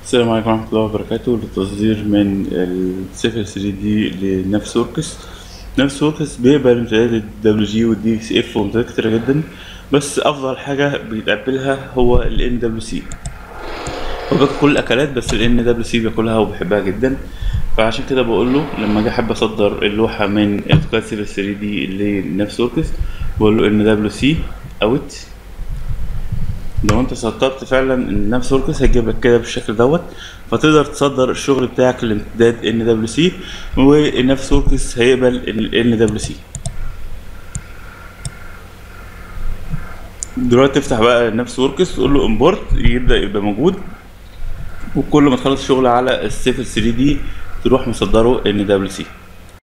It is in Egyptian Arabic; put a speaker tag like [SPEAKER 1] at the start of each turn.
[SPEAKER 1] السلام عليكم ورحمة الله وبركاته للتصدير من السيفل 3 دي لنفس وركس نفس وركس بيقبل امتداد الدبليو جي والدي اكس اف وامتدادات كتيرة جدا بس أفضل حاجة بيتقبلها هو ال ان دبليو سي هو بياكل كل الأكلات بس ال ان دبليو سي بياكلها وبيحبها جدا فعشان كده بقول له لما اجي احب اصدر اللوحة من اوتوكاد سيفل 3 دي لنفس وركس بقول له ان دبليو سي اوت لو انت سطبت فعلا نفس وركس هيجيب لك كده بالشكل دوت فتقدر تصدر الشغل بتاعك لامتداد ان دبليو سي ونفس وركس هيقبل ال ان دبليو سي دلوقتي تفتح بقى نفس وركس تقول له امبورت يبدا يبقى موجود وكل ما تخلص شغل على السيفل 3 دي تروح مصدره ان دبليو سي